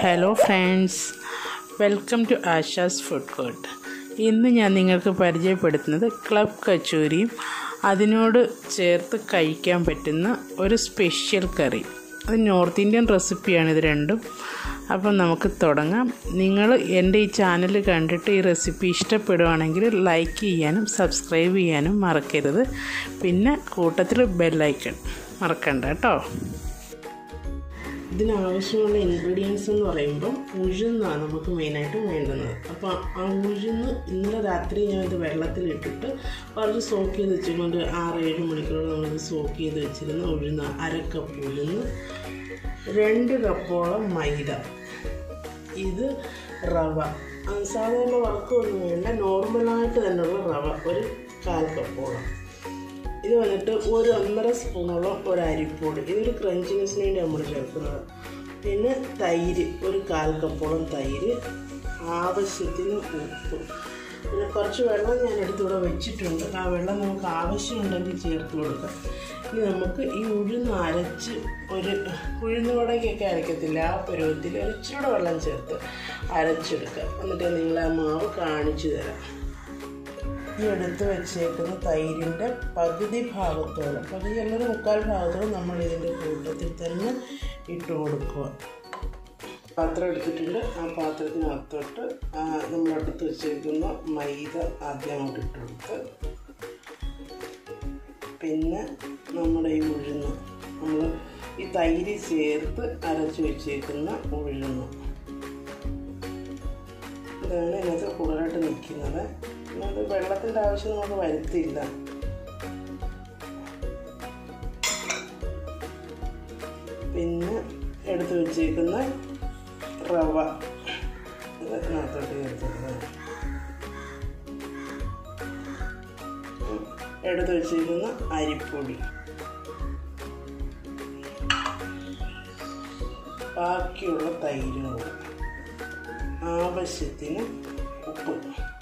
hello friends welcome to Asha's food court ഇന്ന് ഞാൻ നിങ്ങൾക്ക് പരിചയപ്പെടുത്തുന്നത് ക്ലബ് കച്ചൂരിയും അതിനോട് ചേർത്ത് കഴിക്കാൻ പറ്റുന്ന ഒരു സ്പെഷ്യൽ കറി അത് നോർത്ത് ഇന്ത്യൻ റെസിപ്പിയാണ് ഇത് രണ്ടും അപ്പം നമുക്ക് തുടങ്ങാം നിങ്ങൾ എൻ്റെ ഈ ചാനൽ കണ്ടിട്ട് ഈ റെസിപ്പി ഇഷ്ടപ്പെടുവാണെങ്കിൽ ലൈക്ക് ചെയ്യാനും സബ്സ്ക്രൈബ് ചെയ്യാനും മറക്കരുത് പിന്നെ കൂട്ടത്തിൽ ബെല്ലൈക്കൺ മറക്കണ്ട കേട്ടോ ഇതിനാവശ്യമുള്ള ഇൻഗ്രീഡിയൻസ് എന്ന് പറയുമ്പോൾ ഉഴുന്നാണ് നമുക്ക് മെയിനായിട്ട് വേണ്ടുന്നത് അപ്പോൾ ആ ഉഴുന്ന് ഇന്നലെ രാത്രി ഞാൻ ഇത് വെള്ളത്തിലിട്ടിട്ട് കുറച്ച് സോക്ക് ചെയ്ത് വെച്ചുകൊണ്ട് ആറ് ഏഴ് മണിക്കൂർ നമ്മളിത് സോക്ക് ചെയ്ത് വെച്ചിരുന്ന ഉഴുന്ന് അര കപ്പ് ഉഴുന്ന് രണ്ട് കപ്പോളം മൈദ ഇത് റവ സാധാരണ വർക്കൊന്നും വേണ്ട നോർമലായിട്ട് തന്നെയുള്ള റവ ഒരു കാൽ കപ്പോളം ഇത് വന്നിട്ട് ഒരു ഒന്നര സ്പൂണോളം ഒരു അരിപ്പൊടി ഇതൊരു ക്രഞ്ചിനെസ്സിന് വേണ്ടി നമ്മൾ ചേർക്കുന്നത് പിന്നെ തൈര് ഒരു കാൽ കപ്പോളം തൈര് ആവശ്യത്തിന് ഉപ്പ് പിന്നെ കുറച്ച് വെള്ളം ഞാൻ എടുത്തിവിടെ വെച്ചിട്ടുണ്ട് ആ വെള്ളം നമുക്ക് ആവശ്യമുണ്ടെങ്കിൽ ചേർത്ത് കൊടുക്കാം ഇനി നമുക്ക് ഈ ഉഴുന്ന് അരച്ച് ഒരു ഉഴുന്ന് വടക്കൊക്കെ അരക്കത്തില്ല ആ പരുവത്തിൽ ഒരു ഇച്ചിരി വെള്ളം ചേർത്ത് അരച്ചെടുക്കുക എന്നിട്ട് നിങ്ങൾ ആ മാവ് കാണിച്ചു തരാം ഈ എടുത്ത് വെച്ചേക്കുന്ന തൈരിൻ്റെ പകുതി ഭാഗത്തോളം പകുതി അല്ലെങ്കിൽ മുക്കാൽ ഭാഗത്തോളം നമ്മൾ ഇതിൻ്റെ കൂട്ടത്തിൽ തന്നെ ഇട്ട് കൊടുക്കുക പാത്രം എടുത്തിട്ടുണ്ട് ആ പാത്രത്തിനകത്തോട്ട് നമ്മൾ എടുത്ത് വെച്ചേക്കുന്ന മൈദ ആദ്യം അങ്ങോട്ട് ഇട്ട് കൊടുത്ത് പിന്നെ നമ്മുടെ ഈ ഉഴുന്ന് നമ്മൾ ഈ തൈര് ചേർത്ത് അരച്ച് വെച്ചേക്കുന്ന ഉഴുന്ന് ഇതാണ് ഇതിനകത്ത് കൂടുതലായിട്ട് നിൽക്കുന്നത് അത് വെള്ളത്തിൻ്റെ ആവശ്യം നമുക്ക് വരുത്തില്ല പിന്നെ എടുത്ത് വെച്ചേക്കുന്ന റവ ഇതിനകത്തോട്ട് ചേർത്തിട്ടുണ്ട് എടുത്ത് വെച്ചേക്കുന്ന അരിപ്പൊടി ബാക്കിയുള്ള തൈരും കൂടെ ആവശ്യത്തിന് ഉപ്പ്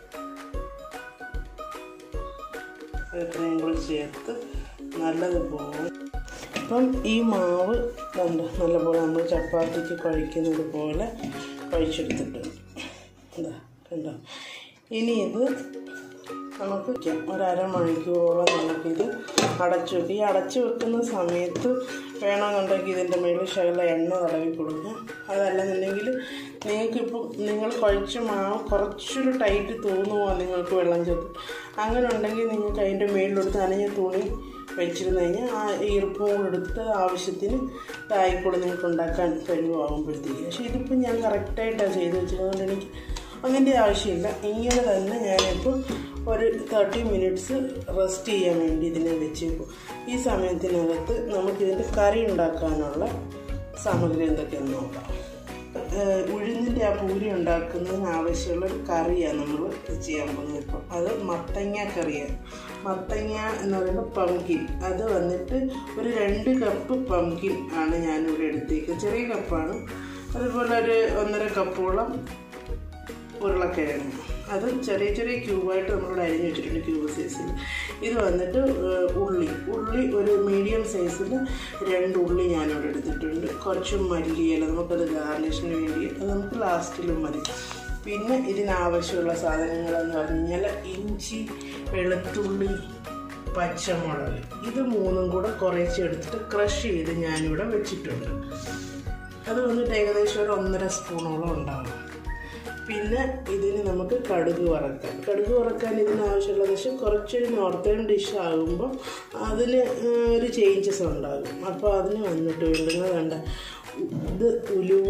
ഇത്രയും കൂടി ചേർത്ത് നല്ലതുപോലെ അപ്പം ഈ മാവ് കണ്ട് നല്ലപോലെ നമ്മൾ ചപ്പാത്തിക്ക് കഴിക്കുന്നത് പോലെ കഴിച്ചെടുത്തിട്ടുണ്ട് എന്താ കണ്ടോ ഇനി ഇത് നമുക്ക് ഒരമണിക്കൂറോളം നമുക്കിത് അടച്ചു വെക്കും ഈ അടച്ചു വെക്കുന്ന സമയത്ത് വേണമെന്നുണ്ടെങ്കിൽ ഇതിൻ്റെ മേളിൽ ശകല എണ്ണ തടവി കൊടുക്കുക അതല്ലെന്നുണ്ടെങ്കിൽ നിങ്ങൾക്കിപ്പം നിങ്ങൾ കഴിച്ച മാവ് കുറച്ചൊരു ടൈറ്റ് തോന്നുമോ നിങ്ങൾക്ക് വെള്ളം ചേർത്ത് അങ്ങനെ ഉണ്ടെങ്കിൽ നിങ്ങൾക്ക് അതിൻ്റെ മേളിലെടുത്ത് നനഞ്ഞ തുണി വെച്ചിരുന്നു കഴിഞ്ഞാൽ ആ ഈർപ്പം കൂടെ എടുത്ത് ആവശ്യത്തിന് തായിക്കൂടെ നിങ്ങൾക്ക് ഉണ്ടാക്കാൻ കഴിവാകുമ്പോഴത്തേക്ക് പക്ഷേ ഇതിപ്പോൾ ഞാൻ കറക്റ്റായിട്ടാണ് ചെയ്ത് വെച്ചിരുന്നത് എനിക്ക് അങ്ങനത്തെ ആവശ്യമില്ല ഇങ്ങനെ തന്നെ ഞാനിപ്പോൾ ഒരു തേർട്ടി മിനിറ്റ്സ് റെസ്റ്റ് ചെയ്യാൻ വേണ്ടി ഇതിനെ വെച്ചേക്കും ഈ സമയത്തിനകത്ത് നമുക്കിതിൻ്റെ കറി ഉണ്ടാക്കാനുള്ള സാമഗ്രി എന്തൊക്കെയാണെന്ന് നോക്കാം ഉഴുന്നിൻ്റെ ആ പൂരി ഉണ്ടാക്കുന്നതിന് ആവശ്യമുള്ള ഒരു കറിയാണ് നമ്മൾ ചെയ്യാൻ പോകുന്നത് ഇപ്പോൾ അത് മത്തങ്ങ കറിയാണ് മത്തങ്ങ എന്ന് പറയുമ്പോൾ പംകിൻ അത് വന്നിട്ട് ഒരു രണ്ട് കപ്പ് പംകിൻ ആണ് ഞാനിവിടെ എടുത്തേക്കുന്നത് ചെറിയ കപ്പാണ് അതുപോലെ ഒരു ഒന്നര കപ്പോളം ഉരുളക്കിഴങ്ങ് അത് ചെറിയ ചെറിയ ക്യൂബായിട്ട് നമ്മളിവിടെ അരിഞ്ഞ് വെച്ചിട്ടുണ്ട് ക്യൂബ് സൈസിൽ ഇത് വന്നിട്ട് ഉള്ളി ഉള്ളി ഒരു മീഡിയം സൈസിൽ രണ്ട് ഉള്ളി ഞാനിവിടെ എടുത്തിട്ടുണ്ട് കുറച്ച് മല്ലിയില നമുക്കത് ഗാർണിഷിന് വേണ്ടി അത് നമുക്ക് ലാസ്റ്റിലും മതി പിന്നെ ഇതിനാവശ്യമുള്ള സാധനങ്ങളെന്ന് പറഞ്ഞു കഴിഞ്ഞാൽ ഇഞ്ചി വെളുത്തുള്ളി പച്ചമുളക് ഇത് മൂന്നും കൂടെ കുറേശ്ശെ എടുത്തിട്ട് ക്രഷ് ചെയ്ത് ഞാനിവിടെ വെച്ചിട്ടുണ്ട് അത് വന്നിട്ട് ഏകദേശം ഒരു ഒന്നര സ്പൂണോളം ഉണ്ടാകും പിന്നെ ഇതിന് നമുക്ക് കടുക് വറക്കാം കടുക് വറക്കാൻ ഇതിന് ആവശ്യമുള്ളത് വെച്ചാൽ കുറച്ചൊരു നോർത്തേൺ ഡിഷ് ആകുമ്പോൾ അതിന് ഒരു ചേഞ്ചസ് ഉണ്ടാകും അപ്പോൾ അതിന് വന്നിട്ട് വേണ്ടുന്നത് വേണ്ട ഇത് ഉലുവ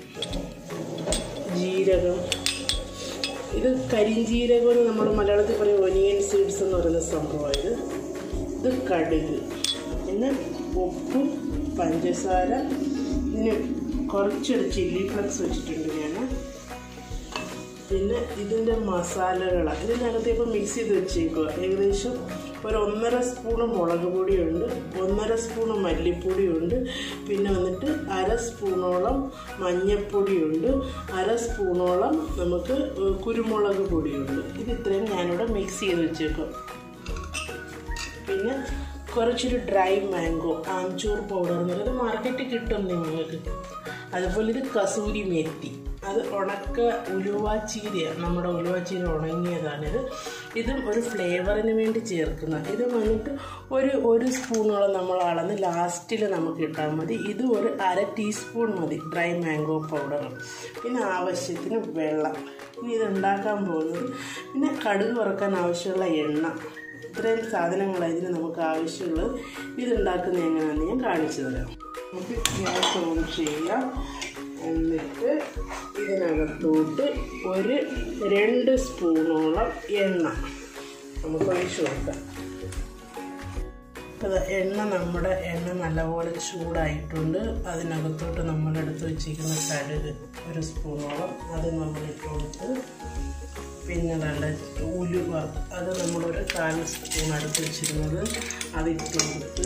ജീരകം ഇത് കരിഞ്ജീരകം എന്ന് നമ്മൾ മലയാളത്തിൽ പറയും ഒനിയൻ സീഡ്സ് എന്ന് പറയുന്ന സംഭവമാണ് ഇത് ഇത് കടുക് പിന്നെ ഉപ്പ് പഞ്ചസാര ഇതിന് കുറച്ചൊരു ചില്ലി ഫ്ലക്സ് വെച്ചിട്ടുണ്ട് ഞാൻ പിന്നെ ഇതിൻ്റെ മസാലകളാണ് ഇതിനകത്ത് ഇപ്പോൾ മിക്സ് ചെയ്ത് വെച്ചേക്കുക ഏകദേശം ഒരു ഒന്നര സ്പൂണ് മുളക് പൊടിയുണ്ട് ഒന്നര സ്പൂണ് മല്ലിപ്പൊടിയുണ്ട് പിന്നെ വന്നിട്ട് അര സ്പൂണോളം മഞ്ഞൾപ്പൊടിയുണ്ട് അര സ്പൂണോളം നമുക്ക് കുരുമുളക് പൊടിയുണ്ട് ഇത് ഇത്രയും ഞാനിവിടെ മിക്സ് ചെയ്ത് വെച്ചേക്കും പിന്നെ കുറച്ചൊരു ഡ്രൈ മാംഗോ ആംചൂർ പൗഡർ എന്ന് പറയുന്നത് മാർക്കറ്റിൽ കിട്ടും നിങ്ങൾക്ക് അതുപോലെ ഇത് കസൂരി മെത്തി അത് ഉണക്ക ഉലുവാച്ചീരയാണ് നമ്മുടെ ഉലുവാച്ചീര ഉണങ്ങിയതാണിത് ഇതും ഒരു ഫ്ലേവറിന് വേണ്ടി ചേർക്കുന്ന ഇത് വന്നിട്ട് ഒരു ഒരു സ്പൂണോളം നമ്മൾ അളന്ന് ലാസ്റ്റിൽ നമുക്ക് ഇട്ടാൽ മതി ഇത് ഒരു അര ടീസ്പൂൺ മതി ഡ്രൈ മാംഗോ പൗഡർ പിന്നെ ആവശ്യത്തിന് വെള്ളം ഇനി ഇത് ഉണ്ടാക്കാൻ പോകുന്നത് പിന്നെ കടുക് വറുക്കാൻ ആവശ്യമുള്ള എണ്ണ ഇത്രയും സാധനങ്ങളാണ് ഇതിന് നമുക്ക് ആവശ്യമുള്ളത് ഇതുണ്ടാക്കുന്നത് എങ്ങനെയാണെന്ന് ഞാൻ കാണിച്ചു തരാം നമുക്ക് ഗ്യാസ് ഓൺ ചെയ്യാം എന്നിട്ട് ഇതിനകത്തോട്ട് ഒരു രണ്ട് സ്പൂണോളം എണ്ണ നമുക്ക് ഒഴിച്ചു കൊടുക്കാം അപ്പോൾ എണ്ണ നമ്മുടെ എണ്ണ നല്ലപോലെ ചൂടായിട്ടുണ്ട് അതിനകത്തോട്ട് നമ്മളെടുത്ത് വെച്ചിരിക്കുന്ന കടുക് ഒരു സ്പൂണോളം അത് നമ്മൾ ഇട്ട് കൊടുത്ത് പിന്നെ നല്ല ഉലുവ അത് നമ്മളൊരു കാൽ സ്പൂൺ അടുത്ത് വെച്ചിരുന്നത് അതിട്ട് കൊടുത്ത്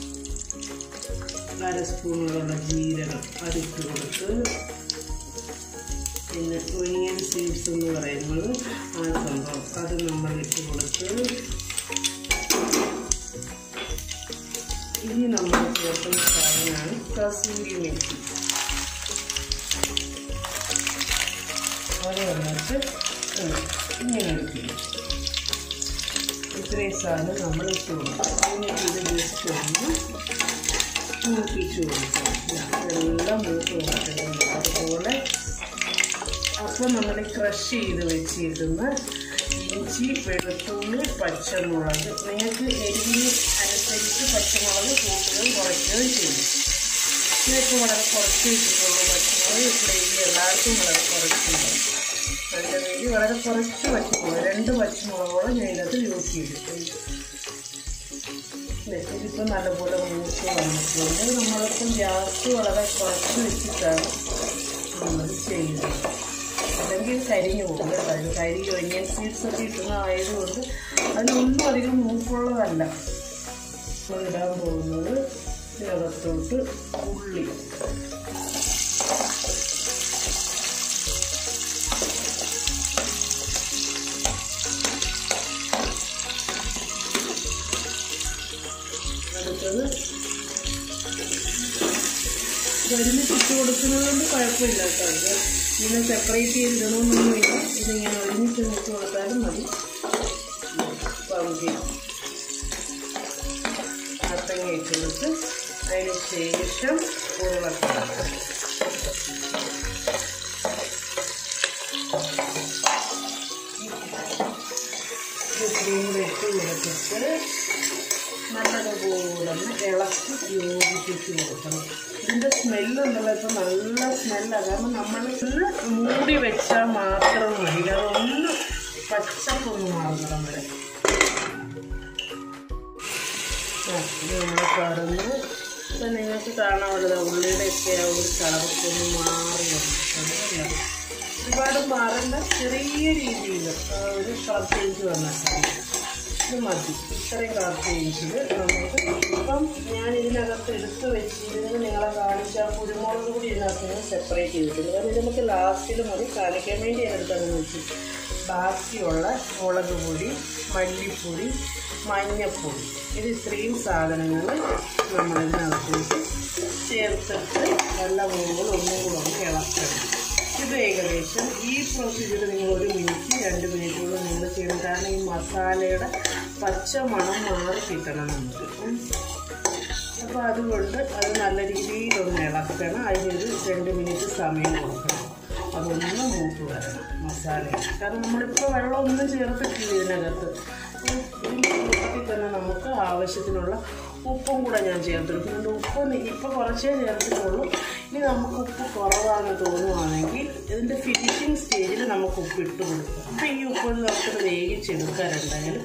അര സ്പൂണുകളുള്ള ജീരകം അതിട്ട് കൊടുത്ത് പിന്നെ ഒനിയൻ സീഡ്സ് എന്ന് പറയുന്നത് ആ സംഭവം അത് നമ്മൾ ഇട്ട് കൊടുത്ത് ഇനി നമ്മൾ ചേർക്കുന്ന സാധനമാണ് കസൂരി മെത്തി അത് വന്നിട്ട് ഇങ്ങനെ എടുക്കും ഇത്രയും സാധനം നമ്മൾ ഇട്ട് കൊടുക്കും എന്നിട്ട് ഇത് ജസ്റ്റ് ഒന്ന് മൂപ്പിച്ച് കൊടുക്കും എല്ലാം മൂത്ത് കൊടുക്കുന്നുണ്ട് അതുപോലെ അപ്പോൾ നമ്മൾ ക്രഷ് ചെയ്ത് വെച്ചിരുന്ന ഇഞ്ചി വെളുത്തുള്ളി പച്ചമുളക് നിങ്ങൾക്ക് എരിവിന് അനുസരിച്ച് പച്ചമുളക് കൂട്ടുകയും കുറയ്ക്കുകയും ചെയ്യും ഇതിപ്പോൾ വളരെ കുറച്ച് വെച്ചിട്ടുള്ളൂ പച്ചമുളക് ഇവിടെ എരി എല്ലാവർക്കും വളരെ കുറച്ചുണ്ടാവും അതിൻ്റെ വേണ്ടി വളരെ കുറച്ച് പച്ചമുളക് രണ്ട് പച്ചമുളകോളം ഞാൻ ഇതിനകത്ത് യൂസ് ചെയ്തിട്ടുണ്ട് ഇതിപ്പോൾ നല്ലപോലെ മൂത്ത് വന്നിട്ടുണ്ട് നമ്മളിപ്പം ഗ്യാസ് വളരെ കുറച്ച് വെച്ചിട്ടാണ് നമ്മൾ ചെയ്യുന്നത് അല്ലെങ്കിൽ കരിഞ്ഞു പോകും കേട്ടോ കരി ഒനിയൻ സീഡ്സ് ഒക്കെ ഇട്ടുന്ന ആയതുകൊണ്ട് അതിനൊന്നും അധികം മൂപ്പുള്ളതല്ല നമ്മളിടാൻ പോകുന്നത് ഇതിനകത്തോട്ട് ഉള്ളി അടുത്തത് ഒരുമിച്ച് ഇട്ട് കൊടുക്കുന്നത് കൊണ്ട് കുഴപ്പമില്ല കേട്ടോ ഇത് ഇങ്ങനെ സെപ്പറേറ്റ് ചെയ്തിടണമെന്നൊന്നുമില്ല ഇതിങ്ങനെ ഒരുമിച്ച് ഇട്ട് കൊടുത്താലും മതി പകുതി അത്തങ്ങ ഇട്ടിട്ട് അതിന് ശേഷം ഉരുളക്കിഴങ്ങ് ഇത്രയും കൂടെ ഇട്ട് കൊടുത്തിട്ട് നല്ലതുപോലെ ഒന്ന് ഇളക്കി യോജിപ്പിച്ച് കൊടുക്കണം ഇതിൻ്റെ സ്മെല്ലുണ്ടല്ലോ ഇപ്പം നല്ല സ്മെല്ലാണ് കാരണം നമ്മൾ മൂടി വെച്ചാൽ മാത്രം മതി അതൊന്ന് പച്ചപ്പൊന്ന് മാറണം വരെ ആ ഇത് നമ്മൾ കറന്ന് ഇപ്പം നിങ്ങൾക്ക് കാണാനുള്ളത് ഉള്ളിയുടെ ഒക്കെ ആ ഒരു കളറൊക്കെ ഒന്ന് മാറി വന്നിട്ടുണ്ട് ഒരുപാട് മാറേണ്ട ചെറിയ രീതിയിൽ ഒരു കളർ ചേഞ്ച് വന്നിട്ടുണ്ട് ഇത് മതി ഇത്രയും കളർ ചേഞ്ചിൽ നമുക്ക് ഇപ്പം ഞാൻ ഇതിനകത്ത് എടുത്ത് വെച്ചിരുന്നത് നിങ്ങളെ കാണിച്ച ആ കുരുമുളക് കൂടി ഇതിനകത്ത് നിന്ന് സെപ്പറേറ്റ് ചെയ്തിട്ടുണ്ട് കാരണം ഇത് നമുക്ക് ലാസ്റ്റിൽ മതി കാണിക്കാൻ വേണ്ടി ഞാൻ എടുത്തതെന്ന് വെച്ചു ബാക്കിയുള്ള മുളക് പൊടി മല്ലിപ്പൊടി മഞ്ഞപ്പൊടി ഇത് ഇത്രയും സാധനങ്ങൾ നമ്മളിതിനകത്തേക്ക് ചേർത്തിട്ട് നല്ല മുളകുകൾ ഒന്നും കൂടെ ഒന്ന് ഇളക്കണം ഇത് ഏകദേശം ഈ പ്രൊസീജിയർ നിങ്ങൾ ഒരു മിനിറ്റ് രണ്ട് മിനിറ്റുള്ള നിങ്ങൾ ചെയ്യണം കാരണം ഈ മസാലയുടെ പച്ച മണം മാറി കിട്ടണം നമുക്ക് അപ്പോൾ അതുകൊണ്ട് അത് നല്ല രീതിയിൽ ഒന്ന് ഇളക്കണം അതിനൊരു രണ്ട് മിനിറ്റ് സമയം കൊടുക്കണം അതൊന്ന് മൂത്ത് വരണം മസാല കാരണം നമ്മളിപ്പോൾ വെള്ളമൊന്നും ചേർത്തിട്ടില്ല ഇതിനകത്ത് ഈ കൂട്ടത്തിൽ തന്നെ നമുക്ക് ആവശ്യത്തിനുള്ള ഉപ്പും കൂടെ ഞാൻ ചേർത്തെടുക്കുന്നുണ്ട് ഉപ്പ് ഇപ്പോൾ കുറച്ചേ ചേർത്തിട്ടുള്ളൂ ഇനി നമുക്ക് ഉപ്പ് കുറവാണെന്ന് തോന്നുവാണെങ്കിൽ ഇതിൻ്റെ ഫിനിഷിങ് സ്റ്റേജിൽ നമുക്ക് ഉപ്പ് ഇട്ട് കൊടുക്കാം അപ്പോൾ ഈ ഉപ്പ് നമുക്കത് വേവിച്ചെടുക്കാറുണ്ടെങ്കിൽ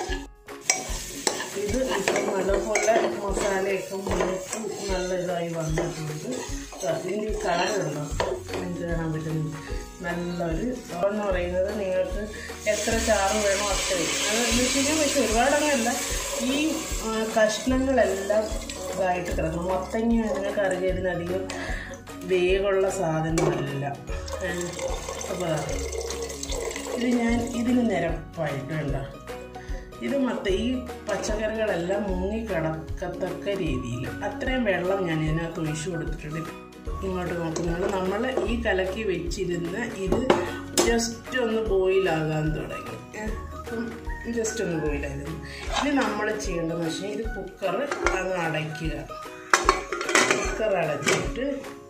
ഇത് ഇപ്പം നല്ലപോലെ മസാലയൊക്കെ മൂത്ത് നല്ല ഇതായി വന്നിട്ടുണ്ട് അതിൻ്റെ ഈ കളറുണ്ടോ നിങ്ങൾക്ക് കാണാൻ പറ്റുന്നു നല്ലൊരു എന്ന് പറയുന്നത് നിങ്ങൾക്ക് എത്ര ചാറ് വേണോ അത്രയും അത് എന്ന് വെച്ച് കഴിഞ്ഞാൽ പക്ഷേ ഒരുപാടങ്ങനല്ല ഈ ആ, കഷ്ണങ്ങളെല്ലാം ഇതായിട്ട് കിടക്കണം മത്തങ്ങ നിങ്ങൾക്ക് അറിയാം ഇതിനധികം വേഗമുള്ള സാധനമല്ല അപ്പോൾ ഇത് ഞാൻ ഇതിന് നിരപ്പായിട്ട് വേണ്ട ഇത് മൊത്തം ഈ പച്ചക്കറികളെല്ലാം മുങ്ങി കിടക്കത്തക്ക രീതിയിൽ അത്രയും വെള്ളം ഞാൻ ഇതിനകത്ത് ഒഴിച്ചു കൊടുത്തിട്ടുണ്ട് ഇങ്ങോട്ട് നോക്കുമ്പോൾ നമ്മൾ ഈ കലക്കി വെച്ചിരുന്ന് ഇത് ജസ്റ്റ് ഒന്ന് ബോയിലാകാൻ തുടങ്ങി ജസ്റ്റ് ഒന്ന് ബോയിലായിരുന്നു ഇനി നമ്മൾ ചെയ്യേണ്ടതെന്ന് വെച്ചാൽ ഇത് കുക്കർ അങ്ങ് അടയ്ക്കുക കുക്കർ അടച്ചിട്ട്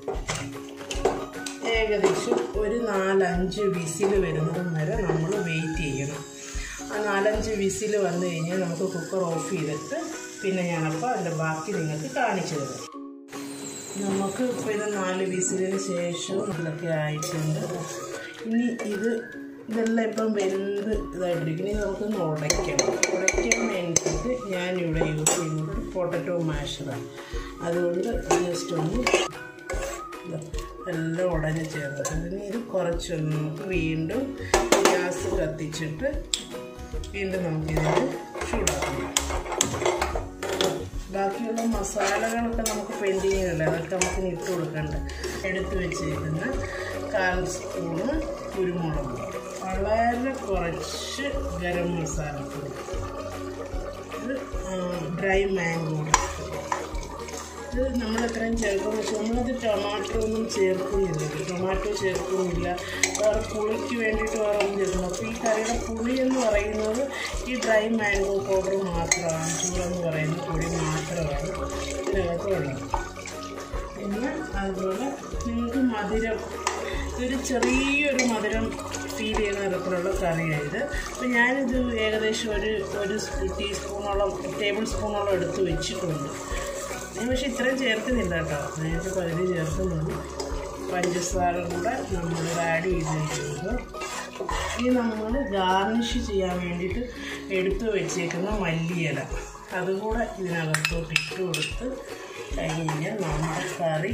ഏകദേശം ഒരു നാലഞ്ച് വിസിൽ വരുന്നത് വരെ നമ്മൾ വെയിറ്റ് ചെയ്യണം ആ നാലഞ്ച് വിസിൽ വന്നു കഴിഞ്ഞാൽ നമുക്ക് കുക്കർ ഓഫ് ചെയ്തിട്ട് പിന്നെ ഞാനപ്പോൾ അതിൻ്റെ ബാക്കി നിങ്ങൾക്ക് കാണിച്ചു തരാം നമുക്ക് ഇപ്പോൾ ഇത് നാല് വിസിലിന് ശേഷം ഇതൊക്കെ ആയിട്ടുണ്ട് ഇനി ഇത് ഇതെല്ലാം ഇപ്പം വെന്ത് ഇതായിട്ടിരിക്കും ഇനി നമുക്കൊന്ന് ഉടയ്ക്കണം ഉടയ്ക്കാൻ വേണ്ടിയിട്ട് ഞാനിവിടെ യൂസ് ചെയ്യുന്നത് പൊട്ടറ്റോ മാഷറാണ് അതുകൊണ്ട് ജസ്റ്റ് ഒന്ന് ഇതാ, എല്ലാം ഉടഞ്ഞ് ചേർന്നിട്ടുണ്ട് ഇനി ഇത് കുറച്ചൊന്ന് നമുക്ക് വീണ്ടും ഗ്യാസ് കത്തിച്ചിട്ട് വീണ്ടും നമുക്കിതിന് ചൂടാക്കണം ബാക്കിയുള്ള മസാലകളൊക്കെ നമുക്ക് പെൻഡിങ്ങിലല്ല അതൊക്കെ നമുക്ക് ഇട്ട് കൊടുക്കണ്ട എടുത്ത് വെച്ചിരിക്കുന്ന കാൽ സ്പൂണ് കുരുമുളക് വളരെ കുറച്ച് ഗരം മസാല പൊടി ഇത് ഡ്രൈ മാംഗോ ഇത് നമ്മൾ എത്രയും ചേർക്കുമെന്ന് വെച്ചാൽ നമ്മളത് ടൊമാറ്റോ ഒന്നും ചേർക്കുന്നില്ല ടൊമാറ്റോ ചേർക്കുന്നില്ല വേറെ പുളിക്ക് വേണ്ടിയിട്ട് വേറെ ഒന്നും ചേർക്കുന്നു അപ്പോൾ ഈ കറിയുടെ പുളി എന്ന് പറയുന്നത് ഈ ഡ്രൈ മാംഗോ പൗഡർ മാത്രമാണ് ചൂടെന്ന് പറയുന്ന പൊടി മാത്രമാണ് ഇതിനകത്ത് ഉള്ളത് പിന്നെ അതുപോലെ നിങ്ങൾക്ക് മധുരം ഇതൊരു ചെറിയൊരു മധുരം ഫീൽ ചെയ്യുന്ന തരത്തിലുള്ള കറിയായത് അപ്പോൾ ഞാനിത് ഏകദേശം ഒരു ഒരു ടീസ്പൂണോളം ടേബിൾ സ്പൂണോളം എടുത്ത് വെച്ചിട്ടുണ്ട് ഞാൻ പക്ഷേ ഇത്രയും ചേർക്കുന്നില്ല കേട്ടോ നേരത്തെ പകുതി ചേർക്കുന്നുള്ളൂ പഞ്ചസാര കൂടെ നമ്മൾ ആഡ് ചെയ്തിട്ടുണ്ട് ഇനി നമ്മൾ ഗാർണിഷ് ചെയ്യാൻ വേണ്ടിയിട്ട് എടുത്തു വെച്ചേക്കുന്ന മല്ലിയില അതുകൂടെ ഇതിനകത്തോട്ട് ഇട്ട് കൊടുത്ത് കഴിഞ്ഞ് കഴിഞ്ഞാൽ നമ്മുടെ കറി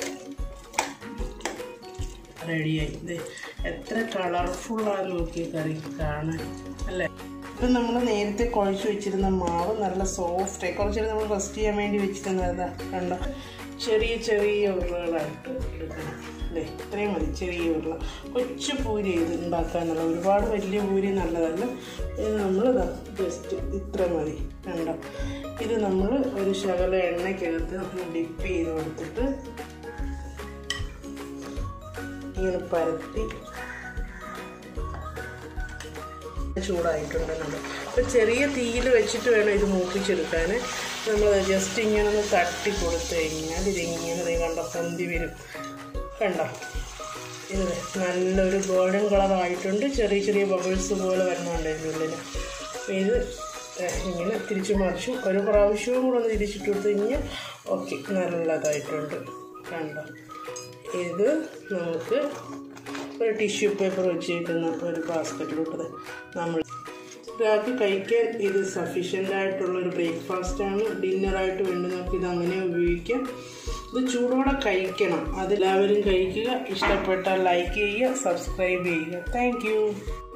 റെഡിയായി ഇത് എത്ര കളർഫുള്ളാണ് നോക്കിയ കറി കാണാൻ അല്ലേ ഇപ്പം നമ്മൾ നേരത്തെ കുഴച്ച് വെച്ചിരുന്ന മാവ് നല്ല സോഫ്റ്റായി കുറച്ച് നേരം നമ്മൾ റെസ്റ്റ് ചെയ്യാൻ വേണ്ടി വെച്ചിരുന്നതാ കണ്ട ചെറിയ ചെറിയ ഉരുളകളായിട്ട് എടുക്കണം അല്ലേ ഇത്രയും മതി ചെറിയ ഉരുള കൊച്ചു പൂരി ഇത് ഉണ്ടാക്കാനുള്ള ഒരുപാട് വലിയ പൂരി നല്ലതല്ല ഇത് നമ്മൾ ജസ്റ്റ് ഇത്ര മതി കണ്ടോ ഇത് നമ്മൾ ഒരു ശകല എണ്ണയ്ക്കകത്ത് നമ്മൾ ഡിപ്പ് ചെയ്ത് കൊടുത്തിട്ട് ഇങ്ങനെ പരത്തി ചൂടായിട്ടുണ്ട് നമ്മൾ അപ്പോൾ ചെറിയ തീയിൽ വെച്ചിട്ട് വേണം ഇത് മൂപ്പിച്ചെടുക്കാൻ നമ്മൾ ജസ്റ്റ് ഇങ്ങനെ ഒന്ന് തട്ടി കൊടുത്തു കഴിഞ്ഞാൽ ഇതിങ്ങനെ ദേ കണ്ടോ പൊന്തി വരും കണ്ടോ ഇത് നല്ലൊരു ഗോൾഡൻ കളർ ആയിട്ടുണ്ട് ചെറിയ ചെറിയ ബബിൾസ് പോലെ വരുന്നുണ്ട് ഇതിനുള്ളിൽ അപ്പോൾ ഇത് ദേ ഇങ്ങനെ തിരിച്ചു മറിച്ചും ഒരു പ്രാവശ്യവും കൂടെ ഒന്ന് തിരിച്ചിട്ട് കൊടുത്തു കഴിഞ്ഞാൽ ഓക്കെ നല്ലതായിട്ടുണ്ട് കണ്ടോ ഇത് നമുക്ക് ഒരു ടിഷ്യൂ പേപ്പർ വെച്ചേക്കുന്ന ഒരു ബാസ്ക്കറ്റിലോട്ട് നമ്മൾ ഒരാൾക്ക് കഴിക്കാൻ ഇത് സഫീഷ്യൻ്റ് ആയിട്ടുള്ള ഒരു ബ്രേക്ക്ഫാസ്റ്റാണ് ഡിന്നറായിട്ട് വേണ്ടി നമുക്ക് ഇത് അങ്ങനെ ഉപയോഗിക്കാം ഇത് ചൂടോടെ കഴിക്കണം അതെല്ലാവരും കഴിക്കുക ഇഷ്ടപ്പെട്ടാൽ ലൈക്ക് ചെയ്യുക സബ്സ്ക്രൈബ് ചെയ്യുക താങ്ക്